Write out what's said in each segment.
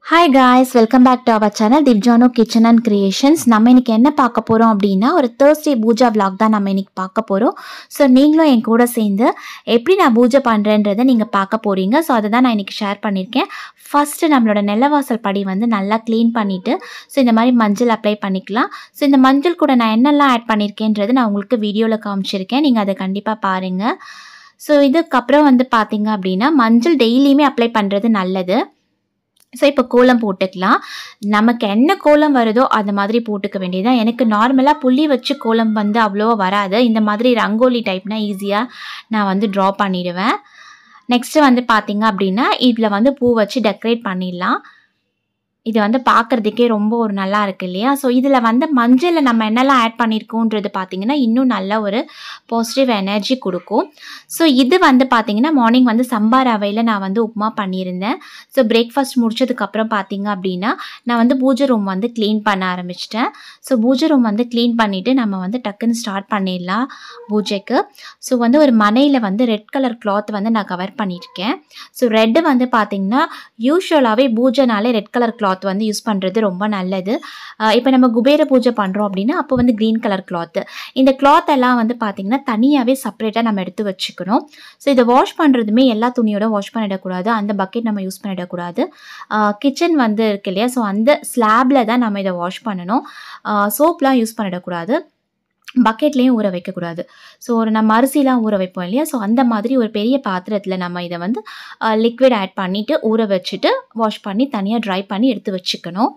Hi guys welcome back to our channel திவ்ஜானோ kitchen and creations நம்ம இன்னைக்கு என்ன பார்க்க போகிறோம் அப்படின்னா ஒரு தேர்ஸ்டே பூஜா vlog தான் நம்ம இன்னைக்கு பார்க்க போகிறோம் ஸோ நீங்களும் என் கூட சேர்ந்து எப்படி நான் பூஜை பண்ணுறேன்றதை நீங்கள் பார்க்க போகிறீங்க ஸோ அதை தான் நான் இன்னைக்கு ஷேர் பண்ணியிருக்கேன் ஃபஸ்ட்டு நம்மளோட நிலவாசல் படி வந்து நல்லா க்ளீன் பண்ணிவிட்டு ஸோ இந்த மாதிரி மஞ்சள் அப்ளை பண்ணிக்கலாம் ஸோ இந்த மஞ்சள் கூட நான் என்னெல்லாம் ஆட் பண்ணியிருக்கேன்றது நான் உங்களுக்கு வீடியோவில் காமிச்சிருக்கேன் நீங்கள் அதை கண்டிப்பாக பாருங்கள் ஸோ இதுக்கப்புறம் வந்து பார்த்தீங்க அப்படின்னா மஞ்சள் டெய்லியுமே அப்ளை பண்ணுறது நல்லது ஸோ இப்போ கோலம் போட்டுக்கலாம் நமக்கு என்ன கோலம் வருதோ அந்த மாதிரி போட்டுக்க வேண்டியதுதான் எனக்கு நார்மலாக புள்ளி வச்சு கோலம் வந்து அவ்வளோவா வராது இந்த மாதிரி ரங்கோலி டைப்னா ஈஸியாக நான் வந்து ட்ரா பண்ணிடுவேன் நெக்ஸ்ட்டு வந்து பார்த்தீங்க அப்படின்னா இதில் வந்து பூ வச்சு டெக்கரேட் பண்ணிடலாம் இது வந்து பார்க்குறதுக்கே ரொம்ப ஒரு நல்லா இருக்கு இல்லையா ஸோ இதில் வந்து மஞ்சளில் நம்ம என்னெல்லாம் ஆட் பண்ணியிருக்கோன்றது பார்த்தீங்கன்னா இன்னும் நல்ல ஒரு பாசிட்டிவ் எனர்ஜி கொடுக்கும் ஸோ இது வந்து பார்த்தீங்கன்னா மார்னிங் வந்து சம்பா ரவையில் நான் வந்து உப்புமா பண்ணியிருந்தேன் ஸோ பிரேக்ஃபாஸ்ட் முடிச்சதுக்கப்புறம் பார்த்தீங்க அப்படின்னா நான் வந்து பூஜை ரூம் வந்து க்ளீன் பண்ண ஆரம்பிச்சிட்டேன் ஸோ பூஜை ரூம் வந்து க்ளீன் பண்ணிவிட்டு நம்ம வந்து டக்குன்னு ஸ்டார்ட் பண்ணிடலாம் பூஜைக்கு ஸோ வந்து ஒரு மனையில் வந்து ரெட் கலர் கிளாத் வந்து நான் கவர் பண்ணியிருக்கேன் ஸோ ரெட்டு வந்து பார்த்தீங்கன்னா யூஸ்வலாகவே பூஜைனாலே ரெட் கலர் கிளாத் வந்து யூஸ் பண்ணுறது ரொம்ப நல்லது இப்போ நம்ம குபேர பூஜை பண்ணுறோம் அப்படின்னா அப்போ வந்து க்ரீன் கலர் கிளாத்து இந்த கிளாத் எல்லாம் வந்து பார்த்திங்கன்னா தனியாகவே செப்பரேட்டாக நம்ம எடுத்து வச்சுக்கணும் ஸோ இதை வாஷ் பண்ணுறதுமே எல்லா துணியோட வாஷ் பண்ணிடக்கூடாது அந்த பக்கெட் நம்ம யூஸ் பண்ணிடக்கூடாது கிச்சன் வந்து இருக்கு இல்லையா ஸோ அந்த ஸ்லாபில் தான் நம்ம இதை வாஷ் பண்ணணும் சோப்லாம் யூஸ் பண்ணிடக்கூடாது பக்கெட்லேயும் ஊற வைக்கக்கூடாது ஸோ ஒரு நம்ம அரிசிலாம் ஊற வைப்போம் இல்லையா ஸோ அந்த மாதிரி ஒரு பெரிய பாத்திரத்தில் நம்ம இதை வந்து லிக்விட் ஆட் பண்ணிவிட்டு ஊற வச்சுட்டு வாஷ் பண்ணி தனியாக ட்ரை பண்ணி எடுத்து வச்சுக்கணும்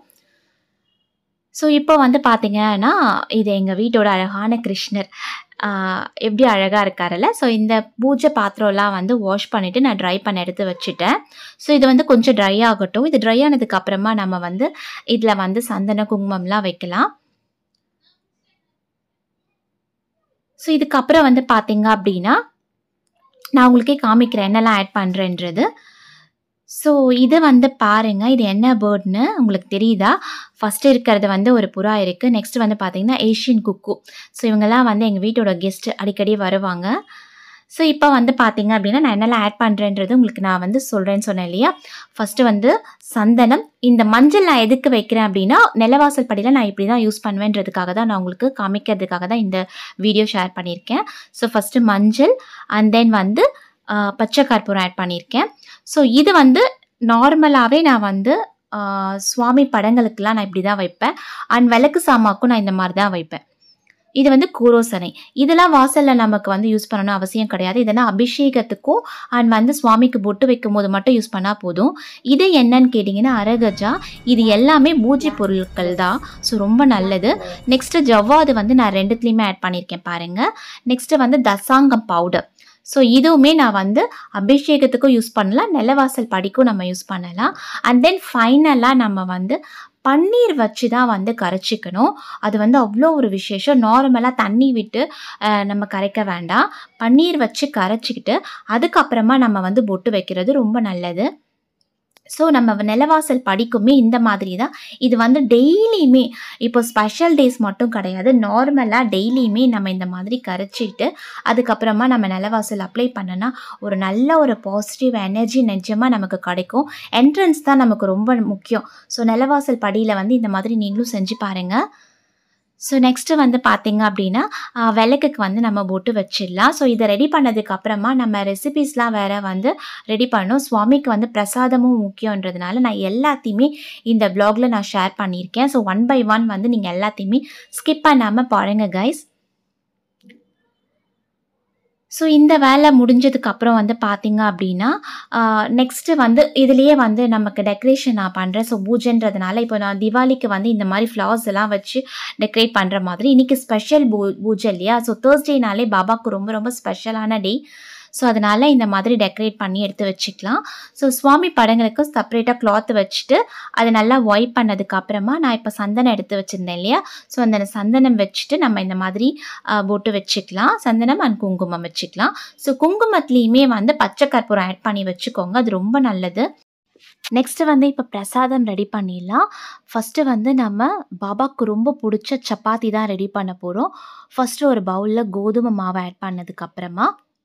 ஸோ இப்போ வந்து பார்த்தீங்கன்னா இது எங்கள் வீட்டோட அழகான கிருஷ்ணர் ஆஹ் எப்படி அழகாக இருக்காருல்ல ஸோ இந்த பூஜை பாத்திரம்லாம் வந்து வாஷ் பண்ணிவிட்டு நான் ட்ரை பண்ண எடுத்து வச்சுட்டேன் ஸோ இது வந்து கொஞ்சம் ட்ரை ஆகட்டும் இது ட்ரை ஆனதுக்கு அப்புறமா நம்ம வந்து இதில் வந்து சந்தன குங்குமம்லாம் வைக்கலாம் ஸோ இதுக்கப்புறம் வந்து பார்த்தீங்க அப்படின்னா நான் உங்களுக்கே காமிக்கிறேன் என்னெல்லாம் ஆட் பண்ணுறேன்றது ஸோ இது வந்து பாருங்கள் இது என்ன பேர்ட்னு உங்களுக்கு தெரியுதா ஃபஸ்ட்டு இருக்கிறது வந்து ஒரு புறா இருக்குது நெக்ஸ்ட் வந்து பார்த்தீங்கன்னா ஏஷியன் குக்கு ஸோ இவங்கெல்லாம் வந்து எங்கள் வீட்டோட கெஸ்ட் அடிக்கடி வருவாங்க ஸோ இப்போ வந்து பார்த்தீங்க அப்படின்னா நான் என்னெல்லாம் ஆட் பண்ணுறேன்றது உங்களுக்கு நான் வந்து சொல்கிறேன்னு சொன்னேன் இல்லையா ஃபஸ்ட்டு வந்து சந்தனம் இந்த மஞ்சள் நான் எதுக்கு வைக்கிறேன் அப்படின்னா நிலவாசல் படியில் நான் இப்படி தான் யூஸ் பண்ணுவேன்றதுக்காக தான் நான் உங்களுக்கு காமிக்கிறதுக்காக தான் இந்த வீடியோ ஷேர் பண்ணியிருக்கேன் ஸோ ஃபஸ்ட்டு மஞ்சள் அண்ட் தென் வந்து ஆஹ், பச்சை கற்பூரம் ஆட் பண்ணியிருக்கேன் ஸோ இது வந்து நார்மலாகவே நான் வந்து ஆஹ், சுவாமி படங்களுக்கெல்லாம் நான் இப்படி தான் வைப்பேன் அண்ட் விளக்கு சாமாக்கும் நான் இந்த மாதிரி தான் வைப்பேன் இது வந்து கூரோசனை இதெல்லாம் வாசலில் நமக்கு வந்து யூஸ் பண்ணணும் அவசியம் கிடையாது இதெல்லாம் அபிஷேகத்துக்கும் அண்ட் வந்து சுவாமிக்கு பொட்டு வைக்கும் போது மட்டும் யூஸ் பண்ணால் போதும் இது என்னன்னு கேட்டிங்கன்னா அரகஜா இது எல்லாமே பூஜை பொருட்கள் தான் ஸோ ரொம்ப நல்லது நெக்ஸ்ட்டு ஜவ்வாது வந்து நான் ரெண்டுத்துலேயுமே ஆட் பண்ணியிருக்கேன் பாருங்கள் நெக்ஸ்ட்டு வந்து தசாங்கம் பவுடர் ஸோ இதுவுமே நான் வந்து அபிஷேகத்துக்கும் யூஸ் பண்ணலாம் நிலவாசல் படிக்கும் நம்ம யூஸ் பண்ணலாம் அண்ட் தென் ஃபைனலாக நம்ம வந்து பன்னீர் வச்சு தான் வந்து கரைச்சிக்கணும் அது வந்து அவ்வளோ ஒரு விசேஷம் நார்மலாக தண்ணி விட்டு அஹ், நம்ம கரைக்க வேண்டாம் பன்னீர் வச்சு கரைச்சிக்கிட்டு அதுக்கப்புறமா நம்ம வந்து பொட்டு வைக்கிறது ரொம்ப நல்லது ஸோ நம்ம நிலவாசல் படிக்குமே இந்த மாதிரி தான் இது வந்து டெய்லியுமே இப்போ ஸ்பெஷல் டேஸ் மட்டும் கிடையாது நார்மலாக டெய்லியுமே நம்ம இந்த மாதிரி கரைச்சிட்டு அதுக்கப்புறமா நம்ம நிலவாசல் அப்ளை பண்ணனா ஒரு நல்ல ஒரு பாசிட்டிவ் எனர்ஜி நிஜமாக நமக்கு கிடைக்கும் என்ட்ரன்ஸ் தான் நமக்கு ரொம்ப முக்கியம் ஸோ நிலவாசல் படியில் வந்து இந்த மாதிரி நீங்களும் செஞ்சு பாருங்கள் ஸோ நெக்ஸ்ட்டு வந்து பார்த்தீங்க அப்படின்னா ஆஹ், விளக்குக்கு வந்து நம்ம பொட்டு வச்சிடலாம் ஸோ இதை ரெடி பண்ணதுக்கு அப்புறமா நம்ம ரெசிபீஸ்லாம் வேற வந்து ரெடி பண்ணணும் சுவாமிக்கு வந்து பிரசாதமும் முக்கியன்றதுனால நான் எல்லாத்தையுமே இந்த வ்ளாகில் நான் ஷேர் பண்ணியிருக்கேன் ஸோ ஒன் பை ஒன் வந்து நீங்கள் எல்லாத்தையுமே ஸ்கிப் பண்ணாமல் பாருங்கள் கைஸ் ஸோ இந்த வேலை முடிஞ்சதுக்கு அப்புறம் வந்து பார்த்தீங்க அப்படின்னா நெக்ஸ்ட்டு வந்து இதுலேயே வந்து நமக்கு டெக்கரேஷன் நான் பண்ணுறேன் ஸோ பூஜைன்றதுனால இப்போ நான் தீபாவளிக்கு வந்து இந்த மாதிரி ஃப்ளவர்ஸ் எல்லாம் வச்சு டெக்கரேட் பண்ணுற மாதிரி இன்றைக்கி ஸ்பெஷல் பூ பூஜை இல்லையா ஸோ தேர்ஸ்டேனாலே பாபாவுக்கு ரொம்ப ரொம்ப ஸ்பெஷலான டே ஸோ அதனால் இந்த மாதிரி டெக்கரேட் பண்ணி எடுத்து வச்சுக்கலாம் ஸோ சுவாமி படங்களுக்கு செப்பரேட்டாக கிளாத் வச்சுட்டு அதை நல்லா ஒய்ப் பண்ணதுக்கு அப்புறமா நான் இப்போ சந்தனம் எடுத்து வச்சுருந்தேன் இல்லையா ஸோ அந்த சந்தனம் வச்சுட்டு நம்ம இந்த மாதிரி ஆஹ், பொட்டு வச்சுக்கலாம் சந்தனம் அண்ட் குங்குமம் வச்சுக்கலாம் ஸோ குங்குமத்துலேயுமே வந்து பச்சை கற்பூரம் ஆட் பண்ணி வச்சுக்கோங்க அது ரொம்ப நல்லது நெக்ஸ்ட்டு வந்து இப்போ பிரசாதம் ரெடி பண்ணிடலாம் ஃபஸ்ட்டு வந்து நம்ம பாபாவுக்கு ரொம்ப பிடிச்ச சப்பாத்தி தான் ரெடி பண்ண போகிறோம் ஃபஸ்ட்டு ஒரு பவுலில் கோதுமை மாவை ஆட் பண்ணதுக்கப்புறமா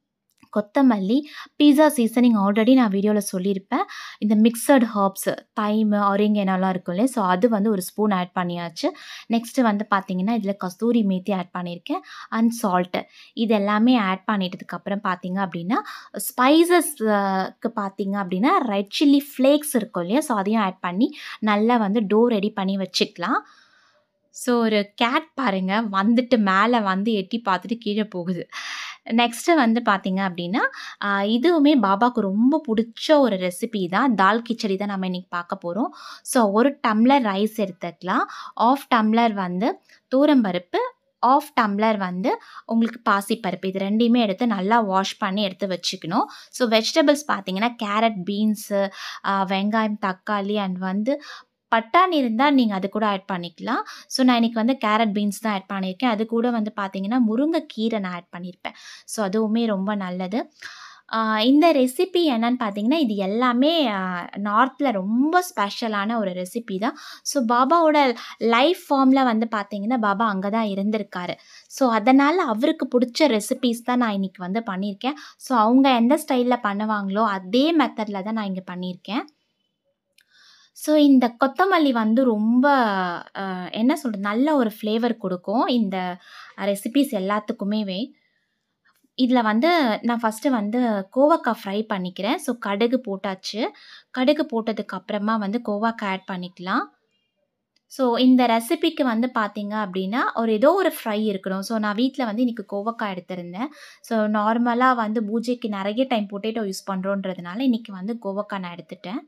கொத்தமல்லி பீஸா சீசனிங் ஆல்ரெடி நான் வீடியோவில் சொல்லியிருப்பேன் இந்த மிக்சட் ஹர்ப்ஸு தைமு ஆரிங்கெனலாம் இருக்கும் இல்லையா ஸோ அது வந்து ஒரு ஸ்பூன் ஆட் பண்ணியாச்சு நெக்ஸ்ட்டு வந்து பார்த்தீங்கன்னா இதில் கஸ்தூரி மேத்தி ஆட் பண்ணியிருக்கேன் அண்ட் சால்ட்டு இது எல்லாமே ஆட் பண்ணிட்டதுக்கப்புறம் பார்த்தீங்க அப்படின்னா ஸ்பைசஸ்க்கு பார்த்தீங்க அப்படின்னா ரெட் சில்லி ஃப்ளேக்ஸ் இருக்கும் இல்லையா ஸோ அதையும் ஆட் பண்ணி நல்லா வந்து டோ ரெடி பண்ணி வச்சுக்கலாம் ஸோ ஒரு கேட் பாருங்கள் வந்துட்டு மேலே வந்து எட்டி பார்த்துட்டு கீழே போகுது நெக்ஸ்ட்டு வந்து பார்த்தீங்க அப்படின்னா ஆஹ் இதுவுமே பாபாவுக்கு ரொம்ப பிடிச்ச ஒரு ரெசிபி தான் தால் கிச்சடி தான் நம்ம இன்றைக்கி பார்க்க போகிறோம் ஸோ ஒரு டம்ளர் ரைஸ் எடுத்துக்கலாம் ஆஃப் டம்ளர் வந்து தூரம்பருப்பு ஆஃப் டம்ளர் வந்து உங்களுக்கு பாசிப்பருப்பு இது ரெண்டையுமே எடுத்து நல்லா வாஷ் பண்ணி எடுத்து வச்சுக்கணும் ஸோ வெஜிடபிள்ஸ் பார்த்தீங்கன்னா கேரட் பீன்ஸு வெங்காயம் தக்காளி அண்ட் வந்து பட்டாணி இருந்தால் நீங்கள் அது கூட ஆட் பண்ணிக்கலாம் ஸோ நான் இன்றைக்கி வந்து கேரட் பீன்ஸ் தான் ஆட் பண்ணியிருக்கேன் அது கூட வந்து பார்த்தீங்கன்னா முருங்கைக்கீரை நான் ஆட் பண்ணியிருப்பேன் ஸோ அதுவுமே ரொம்ப நல்லது ஆஹ் இந்த ரெசிபி என்னன்னு பார்த்தீங்கன்னா இது எல்லாமே நார்த்தில் ரொம்ப ஸ்பெஷலான ஒரு ரெசிபி தான் ஸோ பாபாவோட லைஃப் ஃபார்மில் வந்து பார்த்தீங்கன்னா பாபா அங்கே தான் இருந்திருக்காரு ஸோ அதனால் அவருக்கு பிடிச்ச ரெசிபீஸ் தான் நான் இன்றைக்கி வந்து பண்ணியிருக்கேன் ஸோ அவங்க எந்த ஸ்டைலில் பண்ணுவாங்களோ அதே மெத்தடில் தான் நான் இங்கே பண்ணியிருக்கேன் ஸோ இந்த கொத்தமல்லி வந்து ரொம்ப அஹ், என்ன சொல்கிறது நல்ல ஒரு ஃப்ளேவர் கொடுக்கும் இந்த ரெசிபீஸ் எல்லாத்துக்குமேவே இதில் வந்து நான் ஃபஸ்ட்டு வந்து கோவக்காய் ஃப்ரை பண்ணிக்கிறேன் ஸோ கடுகு போட்டாச்சு கடுகு போட்டதுக்கு அப்புறமா வந்து கோவக்காய் ஆட் பண்ணிக்கலாம் ஸோ இந்த ரெசிபிக்கு வந்து பார்த்தீங்க அப்படின்னா ஒரு ஏதோ ஒரு ஃப்ரை இருக்கணும் ஸோ நான் வீட்டில் வந்து இன்றைக்கி கோவக்காய் எடுத்திருந்தேன் ஸோ நார்மலாக வந்து பூஜைக்கு நிறைய டைம் பொட்டேட்டோ யூஸ் பண்ணுறோன்றதுனால இன்றைக்கி வந்து கோவக்காய் நான் எடுத்துட்டேன்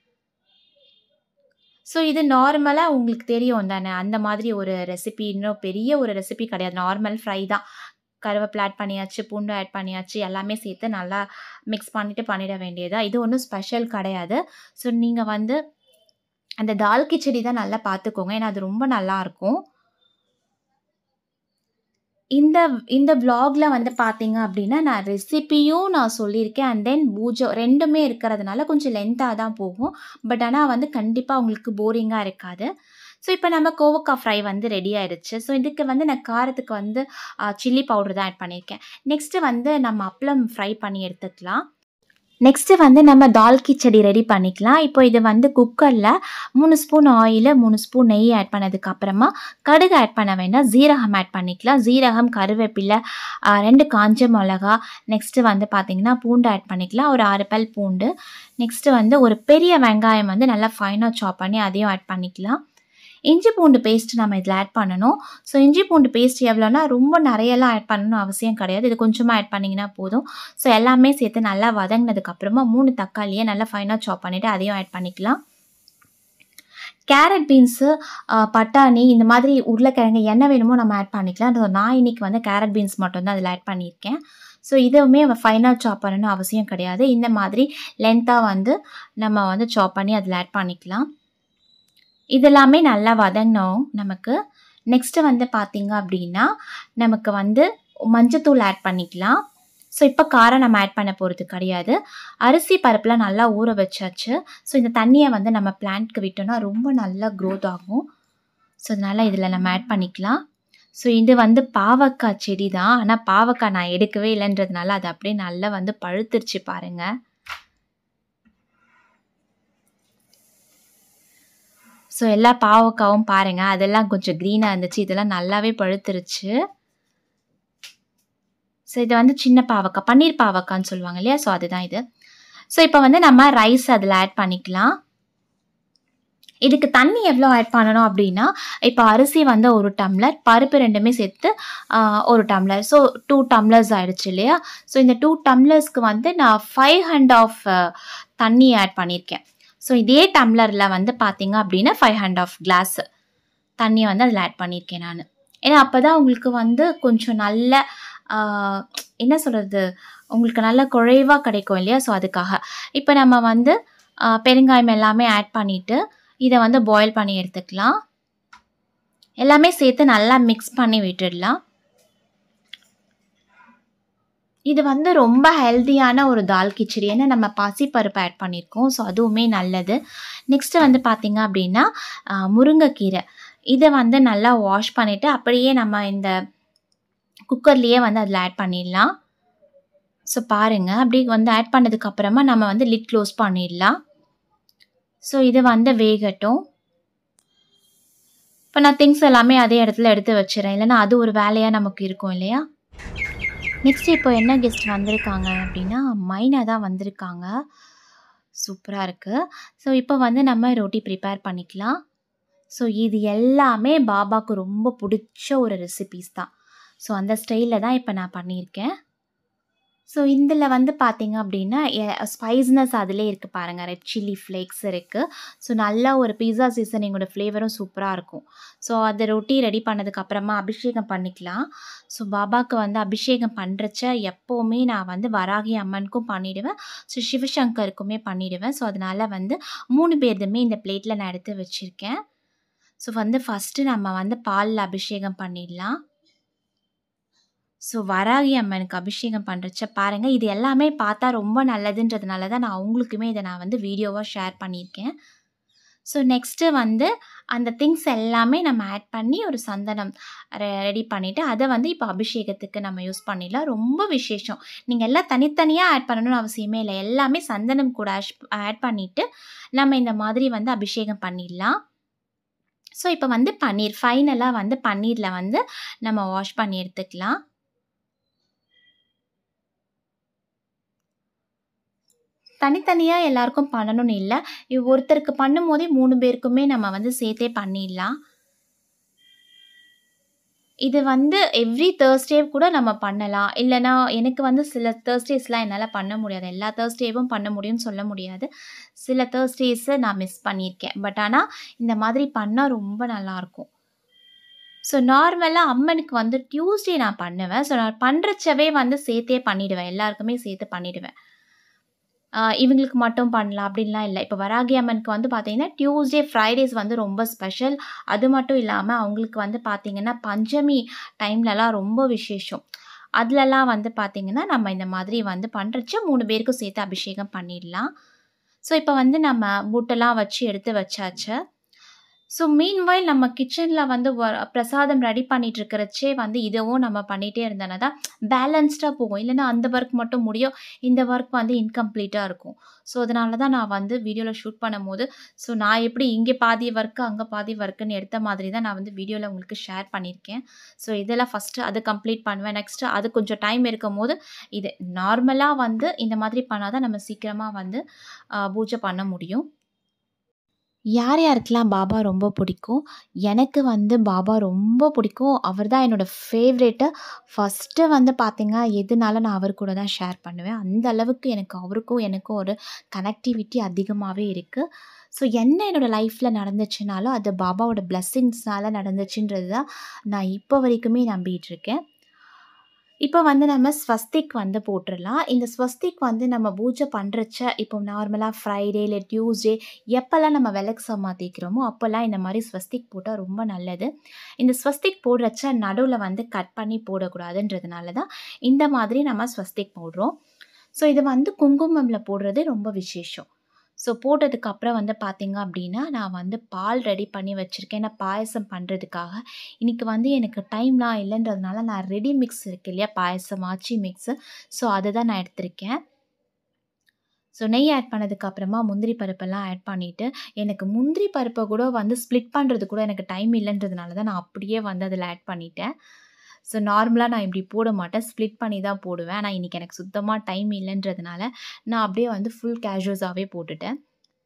ஸோ இது நார்மலாக உங்களுக்கு தெரியும் தானே அந்த மாதிரி ஒரு ரெசிபி இன்னும் பெரிய ஒரு ரெசிபி கிடையாது நார்மல் ஃப்ரை தான் கருவேப்பிலை ஆட் பண்ணியாச்சு பூண்டு ஆட் பண்ணியாச்சு எல்லாமே சேர்த்து நல்லா மிக்ஸ் பண்ணிவிட்டு பண்ணிட வேண்டியதா இது ஒன்றும் ஸ்பெஷல் கிடையாது ஸோ நீங்கள் வந்து அந்த தால் கிச்சடி தான் நல்லா பார்த்துக்கோங்க ஏன்னா அது ரொம்ப நல்லாயிருக்கும் இந்த இந்த vlogல வந்து பார்த்தீங்க அப்படின்னா நான் ரெசிபியும் நான் சொல்லியிருக்கேன் அண்ட் தென் பூஜை ரெண்டுமே இருக்கிறதுனால கொஞ்சம் லென்த்தாக தான் போகும் பட் ஆனால் வந்து கண்டிப்பாக உங்களுக்கு போரிங்காக இருக்காது ஸோ இப்போ நம்ம கோவக்காய் ஃப்ரை வந்து ரெடி ஆயிடுச்சு ஸோ இதுக்கு வந்து நான் காரத்துக்கு வந்து சில்லி பவுடர் தான் ஆட் பண்ணியிருக்கேன் நெக்ஸ்ட்டு வந்து நம்ம அப்பளம் ஃப்ரை பண்ணி எடுத்துக்கலாம் நெக்ஸ்ட்டு வந்து நம்ம தால் கிச்சடி ரெடி பண்ணிக்கலாம் இப்போ இது வந்து குக்கரில் மூணு ஸ்பூன் ஆயில் மூணு ஸ்பூன் நெய் ஆட் பண்ணதுக்கு அப்புறமா கடுகு ஆட் பண்ண வேண்டாம் ஜீரகம் ஆட் பண்ணிக்கலாம் ஜீரகம் கருவேப்பிலை ஆ, ரெண்டு காஞ்ச மிளகா நெக்ஸ்ட்டு வந்து பார்த்திங்கன்னா பூண்டு ஆட் பண்ணிக்கலாம் ஒரு ஆறு பல் பூண்டு நெக்ஸ்ட்டு வந்து ஒரு பெரிய வெங்காயம் வந்து நல்லா ஃபைனாக சாப் பண்ணி அதையும் ஆட் பண்ணிக்கலாம் இஞ்சி பூண்டு பேஸ்ட் நம்ம இதில் ஆட் பண்ணணும் ஸோ இஞ்சி பூண்டு பேஸ்ட் எவ்வளோனா ரொம்ப நிறையலாம் ஆட் பண்ணணும் அவசியம் கிடையாது இது கொஞ்சமாக ஆட் பண்ணிங்கன்னா போதும் ஸோ எல்லாமே சேர்த்து நல்லா வதங்கினதுக்கப்புறமா மூணு தக்காளியை நல்லா ஃபைனாக சாப் பண்ணிவிட்டு அதையும் ஆட் பண்ணிக்கலாம் கேரட் பீன்ஸு பட்டாணி இந்த மாதிரி உருளைக்கிழங்கு என்ன வேணுமோ நம்ம ஆட் பண்ணிக்கலாம் So, நான் இன்னைக்கு வந்து கேரட் பீன்ஸ் மட்டும்தான் அதில் ஆட் பண்ணியிருக்கேன் ஸோ இதுவுமே ஃபைனாக சாப் பண்ணணும் அவசியம் கிடையாது இந்த மாதிரி லென்த்தாக வந்து நம்ம வந்து சாப் பண்ணி அதில் ஆட் பண்ணிக்கலாம் இதெல்லாமே நல்லா வதங்கணும் நமக்கு நெக்ஸ்ட்டு வந்து பார்த்தீங்க அப்படின்னா நமக்கு வந்து மஞ்சத்தூள் ஆட் பண்ணிக்கலாம் ஸோ இப்போ காரம் நம்ம ஆட் பண்ண போகிறது கிடையாது அரிசி பருப்புலாம் நல்லா ஊற வச்சாச்சு ஸோ இந்த தண்ணியை வந்து நம்ம பிளான்ட்க்கு விட்டோம்னா ரொம்ப நல்லா க்ரோத் ஆகும் ஸோ அதனால் இதில் நம்ம ஆட் பண்ணிக்கலாம் ஸோ இது வந்து பாவக்காய் செடி தான் ஆனால் பாவக்காய் நான் எடுக்கவே இல்லைன்றதுனால அது அப்படியே நல்லா வந்து பழுத்துருச்சு பாருங்கள் ஸோ எல்லா பாவக்காவும் பாருங்கள் அதெல்லாம் கொஞ்சம் க்ரீனாக இருந்துச்சு இதெல்லாம் நல்லாவே பழுத்துருச்சு ஸோ இது வந்து சின்ன பாவக்காய் பன்னீர் பாவக்கான்னு சொல்லுவாங்க இல்லையா ஸோ அதுதான் இது ஸோ இப்போ வந்து நம்ம ரைஸ் அதில் ஆட் பண்ணிக்கலாம் இதுக்கு தண்ணி எவ்வளோ ஆட் பண்ணணும் அப்படின்னா இப்போ அரிசி வந்து ஒரு டம்ளர் பருப்பு ரெண்டுமே சேர்த்து ஆஹ், ஒரு டம்ளர் ஸோ டூ டம்ளர்ஸ் ஆயிடுச்சு இல்லையா ஸோ இந்த டூ டம்ளர்ஸ்க்கு வந்து நான் ஃபைவ் ஹண்ட் ஆஃப் தண்ணி ஆட் பண்ணியிருக்கேன் ஸோ இதே டம்ளரில் வந்து பார்த்தீங்க அப்படின்னா ஃபைவ் ஹண்ட் ஆஃப் கிளாஸ் தண்ணியை வந்து அதில் ஆட் பண்ணியிருக்கேன் நான் ஏன்னா அப்போ தான் உங்களுக்கு வந்து கொஞ்சம் நல்ல ஆஹ், என்ன சொல்கிறது உங்களுக்கு நல்ல குறைவாக கிடைக்கும் இல்லையா ஸோ அதுக்காக இப்போ நம்ம வந்து ஆஹ், பெருங்காயம் எல்லாமே ஆட் பண்ணிவிட்டு இதை வந்து பாயில் பண்ணி எடுத்துக்கலாம் எல்லாமே சேர்த்து நல்லா மிக்ஸ் பண்ணி விட்டுடலாம் இது வந்து ரொம்ப ஹெல்த்தியான ஒரு தால் கிச்சடி ஏன்னா நம்ம பாசிப்பருப்பு ஆட் பண்ணியிருக்கோம் ஸோ அதுவுமே நல்லது நெக்ஸ்ட்டு வந்து பார்த்திங்க அப்படின்னா ஆஹ், முருங்கைக்கீரை இதை வந்து நல்லா வாஷ் பண்ணிவிட்டு அப்படியே நம்ம இந்த குக்கர்லேயே வந்து அதில் ஆட் பண்ணிடலாம் ஸோ பாருங்க. அப்படி வந்து ஆட் பண்ணதுக்கு அப்புறமா நம்ம வந்து லிட் க்ளோஸ் பண்ணிடலாம். ஸோ இது வந்து வேகட்டும். இப்போ நான் திங்ஸ் எல்லாமே அதே இடத்துல எடுத்து வச்சுறேன். இல்லைன்னா அது ஒரு வேலையா நமக்கு இருக்கும் இல்லையா? நெக்ஸ்ட் இப்போ என்ன கெஸ்ட் வந்திருக்காங்க அப்படின்னா, மைனா தான் வந்திருக்காங்க. சூப்பரா இருக்கு. ஸோ இப்போ வந்து நம்ம ரொட்டி ப்ரிப்பேர் பண்ணிக்கலாம். ஸோ இது எல்லாமே பாபாக்கு ரொம்ப புடிச்ச ஒரு ரெசிபீஸ் தான். ஸோ அந்த ஸ்டைல்ல தான் இப்போ நான் பண்ணியிருக்கேன். ஸோ இதில வந்து பார்த்தீங்க அப்படின்னா, எ ஸ்பைஸ்னஸ் அதிலே இருக்கு பாருங்க. ரெட் சில்லி ஃப்ளேக்ஸ் இருக்கு. ஸோ நல்லா ஒரு பிஸ்ஸா சீசனிங்கோட ஃப்ளேவரும் சூப்பரா இருக்கும். ஸோ அந்த ரொட்டி ரெடி பண்ணதுக்கு அப்புறமா அபிஷேகம் பண்ணிக்கலாம். ஸோ பாபாக்கு வந்து அபிஷேகம் பண்றச்ச எப்பவுமே நான் வந்து வராகி அம்மனுக்கும் பண்ணிடுவேன். ஸோ சிவசங்கருக்குமே பண்ணிடுவேன். ஸோ அதனால வந்து 3 பேருதுமே இந்த பிளேட்ல நான் எடுத்து வச்சிருக்கேன். ஸோ வந்து ஃபர்ஸ்ட்டு நம்ம வந்து பால்ல அபிஷேகம் பண்ணிடலாம். ஸோ வராகி அம்மனுக்கு அபிஷேகம் பண்றச்ச பாருங்க. இது எல்லாமே பார்த்தா ரொம்ப நல்லதுன்றதுனால தான் நான் உங்களுக்குமே இத நான் வந்து வீடியோவா ஷேர் பண்ணியிருக்கேன். ஸோ நெக்ஸ்ட்டு வந்து அந்த திங்ஸ் எல்லாமே நம்ம ஆட் பண்ணி ஒரு சந்தனம் ரெ ரெடி பண்ணிட்டு, அத வந்து இப்போ அபிஷேகத்துக்கு நம்ம யூஸ் பண்ணிடலாம். ரொம்ப விசேஷம். நீங்க எல்லாம் தனித்தனியா ஆட் பண்ணணும்னு அவசியமே இல்ல. எல்லாமே சந்தனம் கூட ஆஷ் ஆட் பண்ணிட்டு, நம்ம இந்த மாதிரி வந்து அபிஷேகம் பண்ணிடலாம். ஸோ இப்போ வந்து பன்னீர் ஃபைனலா வந்து பன்னீர்ல வந்து நம்ம வாஷ் பண்ணி எடுத்துக்கலாம். தனித்தனியா எல்லாருக்கும் பண்ணணும்னு இல்ல. இவ் ஒருத்தருக்கு பண்ணும்போதே 3 பேருக்குமே நம்ம வந்து சேர்த்தே பண்ணிடலாம். இது வந்து எவ்ரி தர்ஸ்டே கூட நம்ம பண்ணலாம். இல்லன்னா எனக்கு வந்து சில தர்ஸ்டேஸ்லாம் என்னால பண்ண முடியாது. எல்லா தர்ஸ்டேவும் பண்ண முடியும்னு சொல்ல முடியாது. சில தர்ஸ்டேஸ நான் மிஸ் பண்ணியிருக்கேன். பட் ஆனா இந்த மாதிரி பண்ணா ரொம்ப நல்லாயிருக்கும். ஸோ நார்மலா அம்மனுக்கு வந்து டியூஸ்டே நான் பண்ணுவேன். ஸோ நான் பண்றச்சவே வந்து சேர்த்தே பண்ணிடுவேன். எல்லாருக்குமே சேர்த்து பண்ணிடுவேன். ஆ இவங்களுக்கு மட்டும் பண்ணலாம் அப்படின்லாம் இல்ல. இப்போ வராகி அம்மனுக்கு வந்து பார்த்தீங்கன்னா, டியூஸ்டே, ஃப்ரைடேஸ் வந்து ரொம்ப ஸ்பெஷல். அது மட்டும் இல்லாம அவங்களுக்கு வந்து பார்த்தீங்கன்னா, பஞ்சமி டைம்லலாம் ரொம்ப விசேஷம். அதுலலாம் வந்து பார்த்தீங்கன்னா, நம்ம இந்த மாதிரி வந்து பண்றச்ச 3 பேருக்கும் சேர்த்து அபிஷேகம் பண்ணிடலாம். ஸோ இப்போ வந்து நம்ம பூட்டெல்லாம் வச்சு எடுத்து வச்சாச்சு. ஸோ மீன்வைல் நம்ம கிச்சன்ல வந்து வ பிரசாதம் ரெடி பண்ணிட்டு இருக்கிறச்சே வந்து இதுவும் நம்ம பண்ணிட்டே இருந்தோம்னா தான் பேலன்ஸ்டா போகும். இல்லன்னா அந்த ஒர்க் மட்டும் முடியும். இந்த ஒர்க் வந்து இன்கம்ப்ளீட்டா இருக்கும். ஸோ அதனால தான் நான் வந்து வீடியோல ஷூட் பண்ணும்போது, ஸோ நான் எப்படி இங்க பாதி ஒர்க், அங்க பாதி ஒர்க்குன்னு எடுத்த மாதிரி தான் நான் வந்து வீடியோல உங்களுக்கு ஷேர் பண்ணியிருக்கேன். ஸோ இதெல்லாம் ஃபர்ஸ்ட்டு அது கம்ப்ளீட் பண்ணுவேன். நெக்ஸ்ட்டு அது கொஞ்சம் டைம் இருக்கும்போது, இது நார்மலா வந்து இந்த மாதிரி பண்ணா தான் நம்ம சீக்கிரமா வந்து அ பூஜை பண்ண முடியும். யார் யாருக்கெல்லாம் பாபா ரொம்ப பிடிக்கும்? எனக்கு வந்து பாபா ரொம்ப பிடிக்கும். அவர் தான் என்னோட ஃபேவரைட்டு. ஃபர்ஸ்ட்டு வந்து பார்த்தீங்க எதுனாலும் நான் அவர் கூட தான் ஷேர் பண்ணுவேன். அந்த அளவுக்கு எனக்கு அவருக்கும் எனக்கும் ஒரு கனெக்டிவிட்டி அதிகமாவே இருக்கு. ஸோ என்ன என்னோட லைஃப்ல நடந்துச்சுனாலும், அது பாபாவோட பிளெஸ்ஸிங்ஸ்னால நடந்துச்சுன்றது தான் நான் இப்போ வரைக்குமே நம்பிட்டு இருக்கேன். இப்போ வந்து நம்ம ஸ்வஸ்திக் வந்து போட்டுறலாம். இந்த ஸ்வஸ்திக் வந்து நம்ம பூஜை பண்றச்ச இப்போ நார்மலா ஃப்ரைடே இல்ல டியூஸ்டே எப்பலாம் நம்ம விளக்கு சமாத்திக்கிறோமோ, அப்போலாம் இந்த மாரி ஸ்வஸ்திக் போட்டா ரொம்ப நல்லது. இந்த ஸ்வஸ்திக் போடுறச்ச நடுவுல வந்து கட் பண்ணி போடக்கூடாதுன்றதுனால தான் இந்த மாதிரி நம்ம ஸ்வஸ்திக் போடுறோம். ஸோ இது வந்து குங்குமம்ல போடுறது ரொம்ப விசேஷம். ஸோ போட்டதுக்கு அப்புறம் வந்து பார்த்தீங்க அப்படின்னா, நான் வந்து பால் ரெடி பண்ணி வச்சிருக்கேன். ஏன்னா பாயாசம் பண்றதுக்காக. இன்னைக்கு வந்து எனக்கு டைம்லாம் இல்லன்றதுனால நான் ரெடி மிக்ஸ் இருக்கு இல்லையா? பாயாசம் ஆச்சி மிக்ஸு. ஸோ அதுதான் நான் எடுத்திருக்கேன். ஸோ நெய் ஆட் பண்ணதுக்கு அப்புறமா முந்திரி பருப்பெல்லாம் ஆட் பண்ணிட்டு, எனக்கு முந்திரி பருப்ப கூட வந்து ஸ்ப்ளிட் பண்றது கூட எனக்கு டைம் இல்லன்றதுனால தான் நான் அப்படியே வந்து அதில ஆட் பண்ணிட்டேன். ஸோ நார்மலா நான் இப்படி போட மாட்டேன். ஸ்ப்ளிட் பண்ணி தான் போடுவேன். ஆனா இன்னைக்கு எனக்கு சுத்தமா டைம் இல்லன்றதுனால, நான் அப்படியே வந்து ஃபுல் கேஷுவஸாவே போட்டுட்டேன்.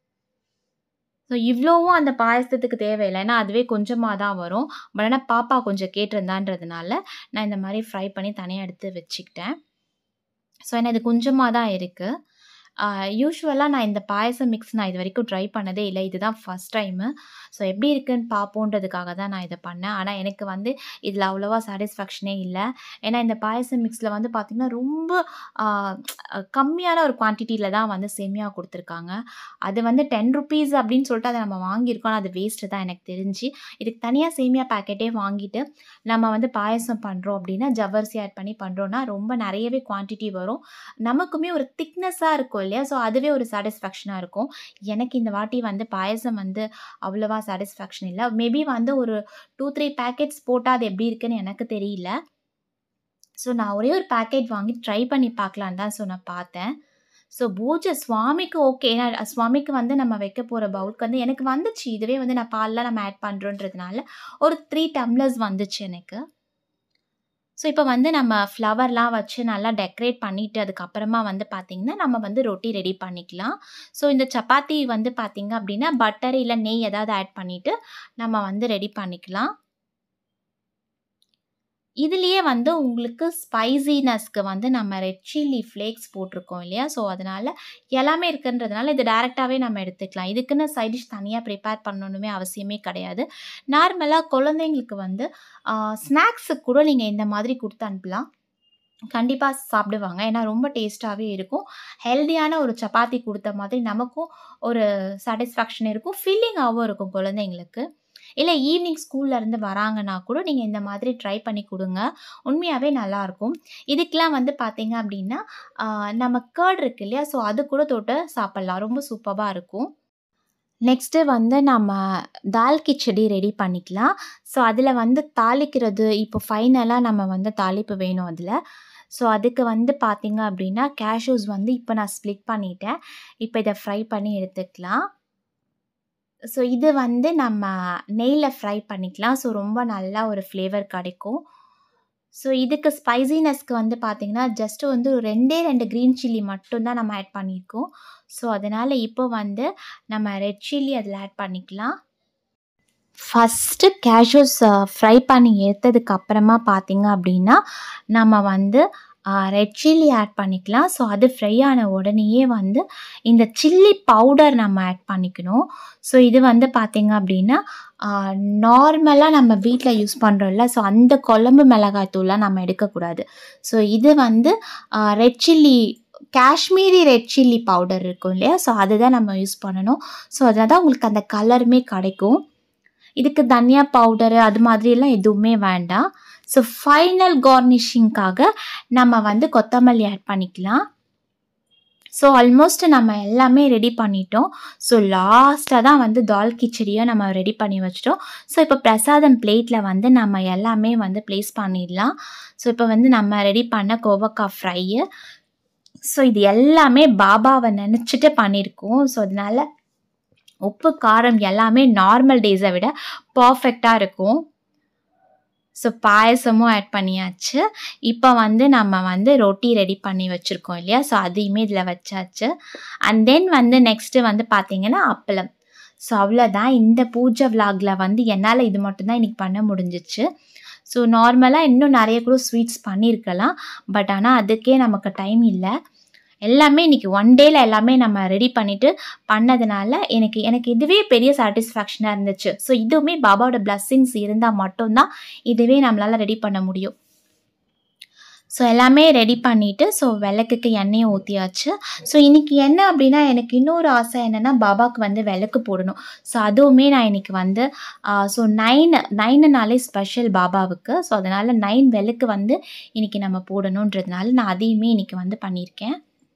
ஸோ இவ்வளவும் அந்த பாயாசத்துக்கு தேவையில்ல. ஏன்னா அதுவே கொஞ்சமா தான் வரும். பட் ஆனா பாப்பா கொஞ்சம் கேட்டிருந்தான்றதுனால, நான் இந்த மாரி ஃப்ரை பண்ணி தனியா எடுத்து வச்சுக்கிட்டேன். ஸோ ஏன்னா இது கொஞ்சமா தான் இருக்கு. ஆ யூசுவலா நான் இந்த பாயாசம் மிக்ஸ் நான் இதுவரைக்கும் ட்ரை பண்ணதே இல்ல. இதுதான் ஃபர்ஸ்ட் டைமு. ஸோ எப்படி இருக்குன்னு பார்ப்போன்றதுக்காக தான் நான் இத பண்ணேன். ஆனா எனக்கு வந்து இதில அவ்வளவா சாட்டிஸ்ஃபேக்ஷனே இல்ல. ஏன்னா இந்த பாயாசம் மிக்ஸ்ல வந்து பார்த்தீங்கன்னா, ரொம்ப ஆ கம்மியான ஒரு குவான்டிட்டில தான் வந்து சேமியா குடுத்துருக்காங்க. அது வந்து ₹10 அப்படின்னு சொல்லிட்டு அத நம்ம வாங்கியிருக்கோம். ஆனா அது வேஸ்ட்டு தான் எனக்கு தெரிஞ்சு. இதுக்கு தனியா சேமியா பாக்கெட்டே வாங்கிட்டு, நம்ம வந்து பாயாசம் பண்றோம் அப்படின்னா, ஜவ்வரிசி ஆட் பண்ணி பண்றோம்னா, ரொம்ப நெறையவே குவான்டிட்டி வரும். நமக்குமே ஒரு திக்னஸா இருக்கும் இல்லையா? ஸோ அதுவே ஒரு சாட்டிஸ்ஃபேக்ஷனா இருக்கும். எனக்கு இந்த வாட்டி வந்து பாயாசம் வந்து அவ்வளவா சாட்டிஸ்ஃபேக்ஷன் இல்ல. மேபி வந்து ஒரு 2, 3 பேக்கெட்ஸ் போட்டா அது எப்படி இருக்குன்னு எனக்கு தெரியல. ஸோ நான் ஒரே ஒரு பேக்கெட் வாங்கி ட்ரை பண்ணி பார்க்கலான்னு தான் ஸோ நான் பார்த்தேன் ஸோ பூஜை சுவாமிக்கு ஓகே ஏன்னா சுவாமிக்கு வந்து நம்ம வைக்க போகிற பவுலுக்கு வந்து எனக்கு வந்துச்சு இதுவே வந்து நான் பால்லாம் நம்ம ஆட் பண்ணுறோன்றதுனால ஒரு த்ரீ டம்ளர்ஸ் வந்துச்சு எனக்கு ஸோ இப்போ வந்து நம்ம ஃப்ளவர்லாம் வச்சு நல்லா டெக்கரேட் பண்ணிவிட்டு அதுக்கப்புறமா வந்து பார்த்திங்கன்னா நம்ம வந்து ரொட்டி ரெடி பண்ணிக்கலாம் ஸோ இந்த சப்பாத்தி வந்து பார்த்திங்க அப்படின்னா பட்டர் இல்லை நெய் ஏதாவது ஆட் பண்ணிவிட்டு நம்ம வந்து ரெடி பண்ணிக்கலாம் இதுலேயே வந்து உங்களுக்கு ஸ்பைசினஸ்க்கு வந்து நம்ம ரெட் சில்லி ஃப்ளேக்ஸ் போட்டிருக்கோம் இல்லையா ஸோ அதனால் எல்லாமே இருக்குன்றதுனால இது டேரெக்டாகவே நம்ம எடுத்துக்கலாம் இதுக்குன்னு சைட் டிஷ் தனியாக ப்ரிப்பேர் பண்ணணுமே அவசியமே கிடையாது நார்மலாக குழந்தைங்களுக்கு வந்து ஸ்நாக்ஸுக்கு கூட நீங்கள் இந்த மாதிரி கொடுத்து அனுப்பலாம் கண்டிப்பாக சாப்பிடுவாங்க ஏன்னா ரொம்ப டேஸ்ட்டாகவே இருக்கும் ஹெல்தியான ஒரு சப்பாத்தி கொடுத்த மாதிரி நமக்கும் ஒரு சாட்டிஸ்ஃபேக்ஷன் இருக்கும் ஃபில்லிங்காகவும் இருக்கும் குழந்தைங்களுக்கு இல்லை ஈவினிங் ஸ்கூல்லேருந்து வராங்கன்னா கூட நீங்கள் இந்த மாதிரி ட்ரை பண்ணி கொடுங்க உண்மையாகவே நல்லாயிருக்கும் இதுக்கெலாம் வந்து பார்த்தீங்க அப்படின்னா நம்ம கேர்ட் இருக்கு இல்லையா ஸோ அது கூட தொட்டு சாப்பிட்லாம் ரொம்ப சூப்பராக இருக்கும் நெக்ஸ்ட்டு வந்து நம்ம தால் கிச்சடி ரெடி பண்ணிக்கலாம் ஸோ அதில் வந்து தாளிக்கிறது இப்போ ஃபைனலாக நம்ம வந்து தாளிப்பு வேணும் அதில் ஸோ அதுக்கு வந்து பார்த்திங்க அப்படின்னா கேஷ்யூஸ் வந்து இப்போ நான் ஸ்ப்ளிட் பண்ணிட்டேன் இப்போ இதை ஃப்ரை பண்ணி எடுத்துக்கலாம் ஸோ இது வந்து நம்ம நெய்யில் ஃப்ரை பண்ணிக்கலாம் ஸோ ரொம்ப நல்லா ஒரு ஃப்ளேவர் கிடைக்கும் ஸோ இதுக்கு ஸ்பைசினஸ்க்கு வந்து பார்த்திங்கன்னா ஜஸ்ட்டு வந்து ஒரு ரெண்டே ரெண்டு க்ரீன் சில்லி மட்டும்தான் நம்ம ஆட் பண்ணியிருக்கோம் ஸோ அதனால் இப்போ வந்து நம்ம ரெட் சில்லி அதில் ஆட் பண்ணிக்கலாம் ஃபஸ்ட்டு கேஷ்யூஸ் ஃப்ரை பண்ணி எடுத்ததுக்கு அப்புறமா பார்த்திங்க அப்படின்னா நம்ம வந்து ரெட் சில்லி ஆட் பண்ணிக்கலாம் ஸோ அது ஃப்ரை ஆன உடனேயே வந்து இந்த சில்லி பவுடர் நம்ம ஆட் பண்ணிக்கணும் ஸோ இது வந்து பார்த்திங்க அப்படின்னா நார்மலாக நம்ம வீட்டில் யூஸ் பண்ணுறோம்ல ஸோ அந்த குழம்பு மிளகாய் தூள்லாம் நம்ம எடுக்கக்கூடாது ஸோ இது வந்து red chilli Kashmiri red chilli powder இருக்கும் இல்லையா ஸோ அதுதான் நம்ம யூஸ் பண்ணணும் ஸோ அதில் தான் உங்களுக்கு அந்த கலருமே கிடைக்கும் இதுக்கு தனியா பவுடரு அது மாதிரியெல்லாம் எதுவுமே வேண்டாம் ஸோ ஃபைனல் கார்னிஷிங்காக நம்ம வந்து கொத்தமல்லி ஆட் பண்ணிக்கலாம் ஸோ ஆல்மோஸ்ட் நம்ம எல்லாமே ரெடி பண்ணிட்டோம் ஸோ லாஸ்ட்டாக தான் வந்து தால் கிச்சடியை நம்ம ரெடி பண்ணி வச்சிட்டோம் ஸோ இப்போ பிரசாதம் பிளேட்டில் வந்து நம்ம எல்லாமே வந்து ப்ளேஸ் பண்ணிடலாம் ஸோ இப்போ வந்து நம்ம ரெடி பண்ண கோவக்காய் ஃப்ரையு ஸோ இது எல்லாமே பாபாவை நினச்சிட்டு பண்ணியிருக்கோம் ஸோ அதனால உப்பு காரம் எல்லாமே நார்மல் டேஸை விட பர்ஃபெக்டாக இருக்கும் ஸோ பாயசமும் ஆட் பண்ணியாச்சு இப்போ வந்து நம்ம வந்து ரொட்டி ரெடி பண்ணி வச்சுருக்கோம் இல்லையா ஸோ அதையுமே இதில் வச்சாச்சு அண்ட் தென் வந்து நெக்ஸ்ட்டு வந்து பார்த்திங்கன்னா அப்பளம் ஸோ அவ்வளோதான் இந்த பூஜை விலாகில் வந்து என்னால் இது மட்டும்தான் இன்றைக்கி பண்ண முடிஞ்சிச்சு ஸோ நார்மலாக இன்னும் நிறைய கூட ஸ்வீட்ஸ் பண்ணியிருக்கலாம் பட் ஆனால் அதுக்கே நமக்கு டைம் இல்லை எல்லாமே இன்றைக்கி ஒன் டேயில் எல்லாமே நம்ம ரெடி பண்ணிவிட்டு பண்ணதுனால எனக்கு எனக்கு இதுவே பெரிய சாட்டிஸ்ஃபேக்ஷனாக இருந்துச்சு ஸோ இதுவுமே பாபாவோட பிளஸ்ஸிங்ஸ் இருந்தால் மட்டும்தான் இதுவே நம்மளால் ரெடி பண்ண முடியும் ஸோ எல்லாமே ரெடி பண்ணிவிட்டு ஸோ விளக்குக்கு எண்ணெயை ஊற்றியாச்சு ஸோ இன்றைக்கி என்ன அப்படின்னா எனக்கு இன்னொரு ஆசை என்னென்னா பாபாவுக்கு வந்து விளக்கு போடணும் ஸோ அதுவுமே நான் இன்றைக்கி வந்து ஸோ நைன் நைனுனாலே ஸ்பெஷல் பாபாவுக்கு ஸோ அதனால் நைன் விளக்கு வந்து இன்றைக்கி நம்ம போடணுன்றதுனால நான் அதையுமே இன்றைக்கி வந்து பண்ணியிருக்கேன்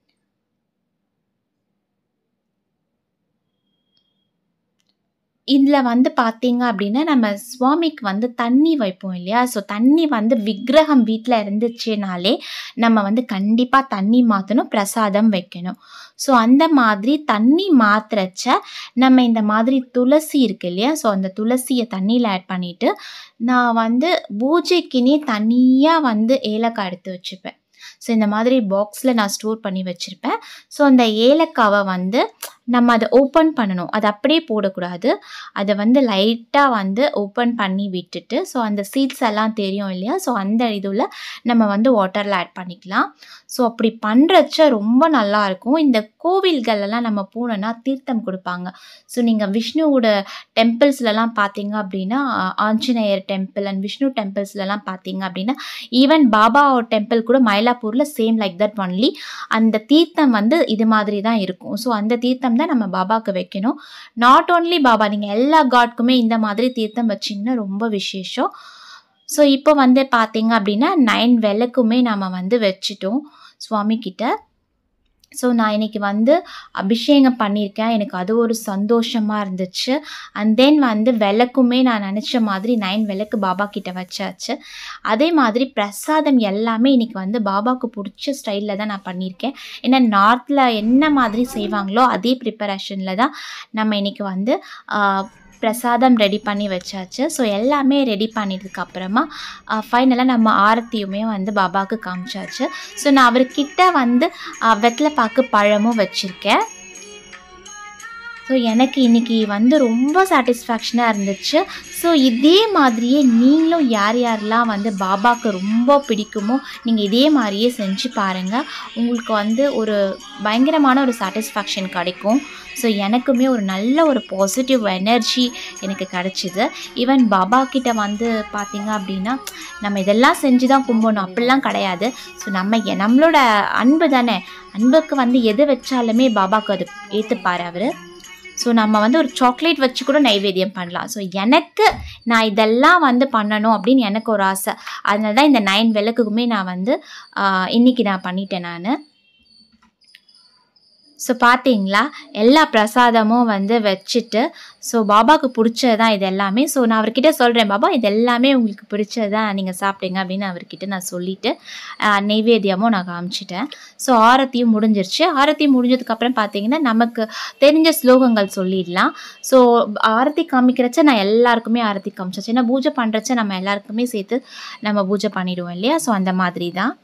இதில் வந்து பார்த்தீங்க அப்படின்னா நம்ம சுவாமிக்கு வந்து தண்ணி வைப்போம் இல்லையா ஸோ தண்ணி வந்து விக்கிரகம் வீட்டில் இருந்துச்சுனாலே நம்ம வந்து கண்டிப்பாக தண்ணி மாற்றணும் பிரசாதம் வைக்கணும் ஸோ அந்த மாதிரி தண்ணி மாத்திரச்ச நம்ம இந்த மாதிரி துளசி இருக்கு இல்லையா ஸோ அந்த துளசியை தண்ணியில் ஆட் பண்ணிவிட்டு நான் வந்து பூஜைக்குனே தனியாக வந்து ஏலக்காய் எடுத்து வச்சுப்பேன் ஸோ இந்த மாதிரி பாக்ஸில் நான் ஸ்டோர் பண்ணி வச்சுருப்பேன் ஸோ அந்த ஏலக்காவை வந்து நம்ம அதை ஓப்பன் பண்ணணும் அதை அப்படியே போடக்கூடாது அதை வந்து லைட்டாக வந்து ஓப்பன் பண்ணி விட்டுட்டு ஸோ அந்த சீட்ஸ் எல்லாம் தெரியும் இல்லையா ஸோ அந்த இதில் நம்ம வந்து வாட்டரில் ஆட் பண்ணிக்கலாம் ஸோ அப்படி பண்ணுறச்ச ரொம்ப நல்லாயிருக்கும் இந்த கோவில்களெல்லாம் நம்ம போனோன்னா தீர்த்தம் கொடுப்பாங்க ஸோ நீங்கள் விஷ்ணுவோட டெம்பிள்ஸ்லலாம் பார்த்தீங்க அப்படின்னா ஆஞ்சநேயர் டெம்பிள் அண்ட் விஷ்ணு டெம்பிள்ஸ்லலாம் பார்த்தீங்க அப்படின்னா ஈவன் பாபா டெம்பிள் கூட மயிலாப்பூரில் சேம் லைக் தட் ஒன்லி அந்த தீர்த்தம் வந்து இது மாதிரி தான் இருக்கும் ஸோ அந்த தீர்த்தம் தான் நம்ம பாபாவுக்கு வைக்கணும் நாட் ஓன்லி பாபா நீங்கள் எல்லா காட்க்குமே இந்த மாதிரி தீர்த்தம் வச்சிங்கன்னா ரொம்ப விசேஷம் ஸோ இப்போ வந்து பார்த்தீங்க அப்படின்னா நைன் விளக்குமே நம்ம வந்து வச்சுட்டோம் சுவாமி கிட்ட ஸோ நான் இன்னைக்கு வந்து அபிஷேகம் பண்ணியிருக்கேன் எனக்கு அது ஒரு சந்தோஷமாக இருந்துச்சு அண்ட் தென் வந்து விளக்குமே நான் நினச்ச மாதிரி நைன் விளக்கு பாபா கிட்ட வச்சாச்சு அதே மாதிரி பிரசாதம் எல்லாமே இன்னைக்கு வந்து பாபாவுக்கு பிடிச்ச ஸ்டைலில் தான் நான் பண்ணியிருக்கேன் ஏன்னா நார்த்தில் என்ன மாதிரி செய்வாங்களோ அதே ப்ரிப்பரேஷனில் தான் நம்ம இன்னைக்கு வந்து ஆஹ், பிரசாதம் ரெடி பண்ணி வச்சாச்சு ஸோ எல்லாமே ரெடி பண்ணிட்டதுக்கு அப்புறமா ஃபைனலாக நம்ம ஆரத்தியுமே வந்து பாபாவுக்கு காமிச்சாச்சு ஸோ நான் அவர்கிட்ட வந்து ஆஹ், வெத்தலை பாக்கு பழமும் வச்சுருக்கேன் ஸோ எனக்கு இன்னைக்கு வந்து ரொம்ப சாட்டிஸ்ஃபேக்ஷனாக இருந்துச்சு ஸோ இதே மாதிரியே நீங்களும் யார் யாரெல்லாம் வந்து பாபாவுக்கு ரொம்ப பிடிக்குமோ நீங்கள் இதே மாதிரியே செஞ்சு பாருங்கள் உங்களுக்கு வந்து ஒரு பயங்கரமான ஒரு சாட்டிஸ்ஃபேக்ஷன் கிடைக்கும் ஸோ எனக்குமே ஒரு நல்ல ஒரு பாசிட்டிவ் எனர்ஜி எனக்கு கிடச்சிது ஈவன் பாபா கிட்ட வந்து பார்த்தீங்க அப்படின்னா நம்ம இதெல்லாம் செஞ்சு தான் கும்பிடணும் அப்படிலாம் கிடையாது ஸோ நம்ம எ- நம்மளோட அன்பு தானே அன்புக்கு வந்து எது வச்சாலுமே பாபாவுக்கு அது ஏற்றுப்பார் அவர் ஸோ நம்ம வந்து ஒரு சாக்லேட் வச்சு கூட நைவேத்தியம் பண்ணலாம் ஸோ எனக்கு நான் இதெல்லாம் வந்து பண்ணணும் அப்படின்னு எனக்கு ஒரு ஆசை அதனால தான் இந்த நைன் விளக்குக்குமே நான் வந்து ஆஹ், இன்னைக்கு நான் பண்ணிட்டேன் நான் ஸோ பார்த்தீங்களா எல்லா பிரசாதமும் வந்து வச்சுட்டு ஸோ பாபாவுக்கு பிடிச்சது தான் இது எல்லாமே ஸோ நான் அவர்கிட்ட சொல்கிறேன் பாபா இது எல்லாமே உங்களுக்கு பிடிச்சது தான் நீங்கள் சாப்பிட்டீங்க அப்படின்னு அவர்கிட்ட நான் சொல்லிவிட்டு நெய்வேத்தியமும் நான் காமிச்சிட்டேன் ஸோ ஆரத்தியும் முடிஞ்சிருச்சு ஆரத்தி முடிஞ்சதுக்கப்புறம் பார்த்தீங்கன்னா நமக்கு தெரிஞ்ச ஸ்லோகங்கள் சொல்லிடலாம் ஸோ ஆரத்தி காமிக்கிறச்ச நான் எல்லாருக்குமே ஆரத்தி காமிச்சாச்சு ஏன்னா பூஜை பண்ணுறச்ச நம்ம எல்லாருக்குமே சேர்த்து நம்ம பூஜை பண்ணிடுவோம் இல்லையா ஸோ அந்த மாதிரி தான்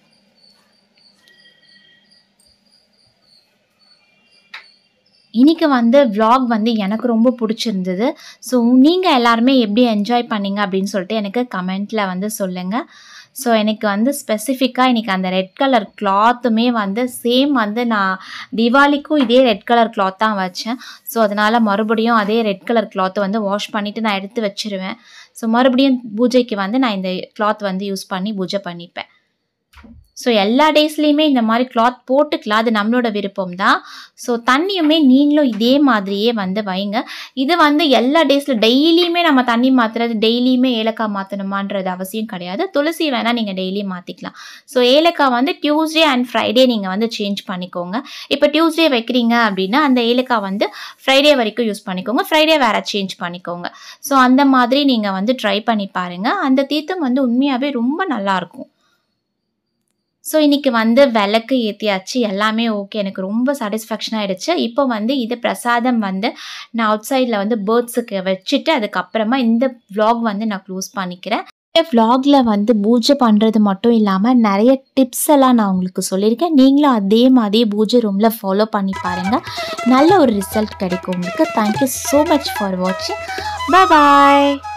இன்னைக்கு வந்து vlog வந்து எனக்கு ரொம்ப பிடிச்சிருந்தது ஸோ நீங்கள் எல்லாருமே எப்படி என்ஜாய் பண்ணீங்க அப்படின்னு சொல்லிட்டு எனக்கு கமெண்ட்டில் வந்து சொல்லுங்கள் ஸோ எனக்கு வந்து ஸ்பெசிஃபிக்காக இன்னைக்கு அந்த ரெட் கலர் கிளாத்துமே வந்து சேம் வந்து நான் தீபாவளிக்கும் இதே ரெட் கலர் கிளாத் தான் வச்சேன் ஸோ அதனால் மறுபடியும் அதே ரெட் கலர் கிளாத்தை வந்து வாஷ் பண்ணிவிட்டு நான் எடுத்து வச்சிருவேன் ஸோ மறுபடியும் பூஜைக்கு வந்து நான் இந்த கிளாத் வந்து யூஸ் பண்ணி பூஜை பண்ணிப்பேன் ஸோ எல்லா டேஸ்லேயுமே இந்த மாதிரி கிளாத் போட்டுக்கலாம் அது நம்மளோட விருப்பம் தான் ஸோ தண்ணியுமே நீங்களும் இதே மாதிரியே வந்து வைங்க இது வந்து எல்லா டேஸில் டெய்லியுமே நம்ம தண்ணி மாற்றுறது டெய்லியுமே ஏலக்காய் மாற்றணுமான்றது அவசியம் கிடையாது துளசி வேணால் நீங்கள் டெய்லி மாற்றிக்கலாம் ஸோ ஏலக்காய் வந்து டியூஸ்டே அண்ட் ஃப்ரைடே நீங்கள் வந்து சேஞ்ச் பண்ணிக்கோங்க இப்போ டியூஸ்டே வைக்கிறீங்க அப்படின்னா அந்த ஏலக்காய் வந்து ஃப்ரைடே வரைக்கும் யூஸ் பண்ணிக்கோங்க ஃப்ரைடே வேறு சேஞ்ச் பண்ணிக்கோங்க ஸோ அந்த மாதிரி நீங்கள் வந்து ட்ரை பண்ணி பாருங்கள் அந்த தீர்த்தம் வந்து உண்மையாகவே ரொம்ப நல்லாயிருக்கும் ஸோ இன்னைக்கு வந்து விளக்கு ஏற்றியாச்சு எல்லாமே ஓகே எனக்கு ரொம்ப சாட்டிஸ்ஃபேக்ஷன் ஆயிடுச்சு இப்போ வந்து இது பிரசாதம் வந்து நான் அவுட் சைடில் வந்து பேர்ட்ஸுக்கு வச்சுட்டு அதுக்கப்புறமா இந்த vlog வந்து நான் க்ளோஸ் பண்ணிக்கிறேன் vlogல வந்து பூஜை பண்ணுறது மட்டும் இல்லாமல் நிறைய டிப்ஸ் எல்லாம் நான் உங்களுக்கு சொல்லியிருக்கேன் நீங்களும் அதே மாதிரி பூஜை ரூமில் ஃபாலோ பண்ணி பாருங்கள் நல்ல ஒரு ரிசல்ட் கிடைக்கும் உங்களுக்கு தேங்க்யூ ஸோ மச் ஃபார் வாட்சிங் பாய்